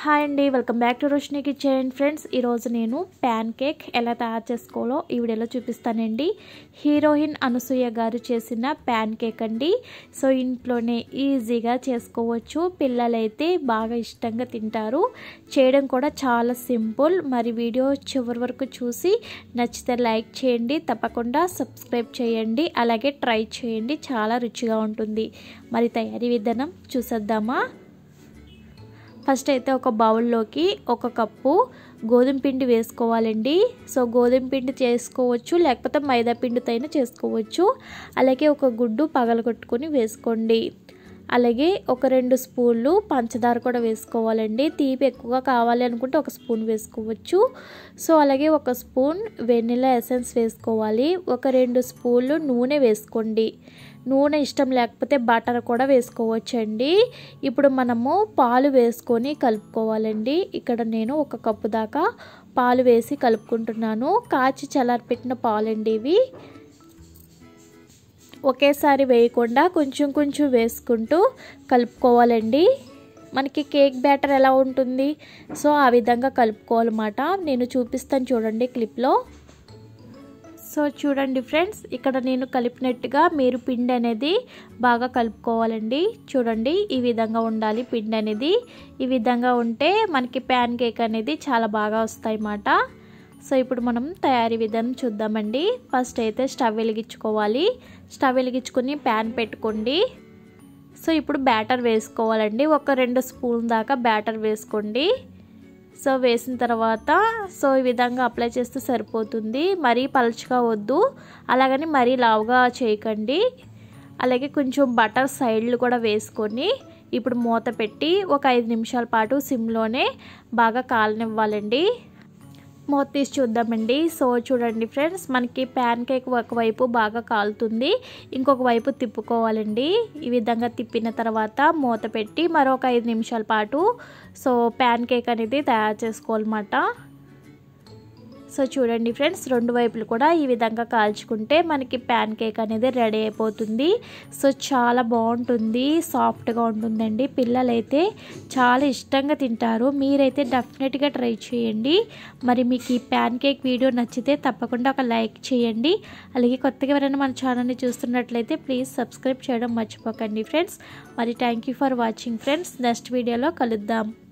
hi అండి welcome back to Roshini kitchen friends ఈరోజు నేను ప్యాన్ కేక్ ఎలా తయారు చేసుకోవాలో ఈ వీడియోలో చూపిస్తానండి హీరోయిన్ అనసూయ గారు చేసిన ప్యాన్ కేక్ అండి సో ఇంట్లోనే ఈజీగా చేసుకోవచ్చు పిల్లలైతే బాగా ఇష్టంగా తింటారు చేయడం కూడా చాలా సింపుల్ మరి వీడియో చివరి వరకు చూసి నచ్చితే లైక్ చేయండి తప్పకుండా సబ్స్క్రైబ్ చేయండి అలాగే ట్రై చేయండి చాలా రుచిగా ఉంటుంది మరి తయారీ విధానం చూసేద్దామా ఫస్ట్ అయితే ఒక బౌల్లోకి ఒక కప్పు గోధుమ పిండి వేసుకోవాలండి సో గోధుమ పిండి చేసుకోవచ్చు లేకపోతే మైదా పిండితో అయినా చేసుకోవచ్చు అలాగే ఒక గుడ్డు పగలగొట్టుకొని వేసుకోండి అలాగే ఒక రెండు స్పూన్లు పంచదార కూడా వేసుకోవాలండి తీపి ఎక్కువగా కావాలి అనుకుంటే ఒక స్పూన్ వేసుకోవచ్చు సో అలాగే ఒక స్పూన్ వెనిలా ఎసెన్స్ వేసుకోవాలి ఒక రెండు స్పూన్లు నూనె వేసుకోండి నూనె ఇష్టం లేకపోతే బటర్ కూడా వేసుకోవచ్చండి ఇప్పుడు మనము పాలు వేసుకొని కలుపుకోవాలండి ఇక్కడ నేను ఒక కప్పు దాకా పాలు వేసి కలుపుకుంటున్నాను కాచి చల్లారిపెట్టిన పాలండి ఇవి ఒకేసారి వేయకుండా కొంచెం కొంచెం వేసుకుంటూ కలుపుకోవాలండి మనకి కేక్ బ్యాటర్ ఎలా ఉంటుంది సో ఆ విధంగా కలుపుకోవాలన్నమాట నేను చూపిస్తాను చూడండి క్లిప్లో సో చూడండి ఫ్రెండ్స్ ఇక్కడ నేను కలిపినట్టుగా మీరు పిండి అనేది బాగా కలుపుకోవాలండి చూడండి ఈ విధంగా ఉండాలి పిండి అనేది ఈ విధంగా ఉంటే మనకి ప్యాన్ కేక్ అనేది చాలా బాగా వస్తాయి అన్నమాట సో ఇప్పుడు మనం తయారీ విధానం చూద్దామండి ఫస్ట్ అయితే స్టవ్ వెలిగించుకోవాలి స్టవ్ వెలిగించుకొని ప్యాన్ పెట్టుకోండి సో ఇప్పుడు బ్యాటర్ వేసుకోవాలండి ఒక రెండు స్పూన్ దాకా బ్యాటర్ వేసుకోండి సో వేసిన తర్వాత సో ఈ విధంగా అప్లై చేస్తే సరిపోతుంది మరీ పలుచగా వద్దు అలాగని మరీ లావుగా చేయకండి అలాగే కొంచెం బటర్ సైడ్లు కూడా వేసుకొని ఇప్పుడు మూత పెట్టి ఒక ఐదు నిమిషాల పాటు సిమ్లోనే బాగా కాలనివ్వాలండి మూత తీసి చూద్దామండి సో చూడండి ఫ్రెండ్స్ మనకి ప్యాన్ కేక్ ఒకవైపు బాగా కాలుతుంది ఇంకొక వైపు తిప్పుకోవాలండి ఈ విధంగా తిప్పిన తర్వాత మూత పెట్టి మరొక ఐదు నిమిషాల పాటు సో ప్యాన్ కేక్ అనేది తయారు చేసుకోవాలన్నమాట సో చూడండి ఫ్రెండ్స్ రెండు వైపులు కూడా ఈ విధంగా కాల్చుకుంటే మనకి ప్యాన్ కేక్ అనేది రెడీ అయిపోతుంది సో చాలా బాగుంటుంది సాఫ్ట్గా ఉంటుందండి పిల్లలైతే చాలా ఇష్టంగా తింటారు మీరైతే డెఫినెట్గా ట్రై చేయండి మరి మీకు ఈ ప్యాన్ కేక్ వీడియో నచ్చితే తప్పకుండా ఒక లైక్ చేయండి అలాగే కొత్తగా ఎవరైనా మన ఛానల్ని చూస్తున్నట్లయితే ప్లీజ్ సబ్స్క్రైబ్ చేయడం మర్చిపోకండి ఫ్రెండ్స్ మరి thank for watching friends next వీడియోలో కలుద్దాం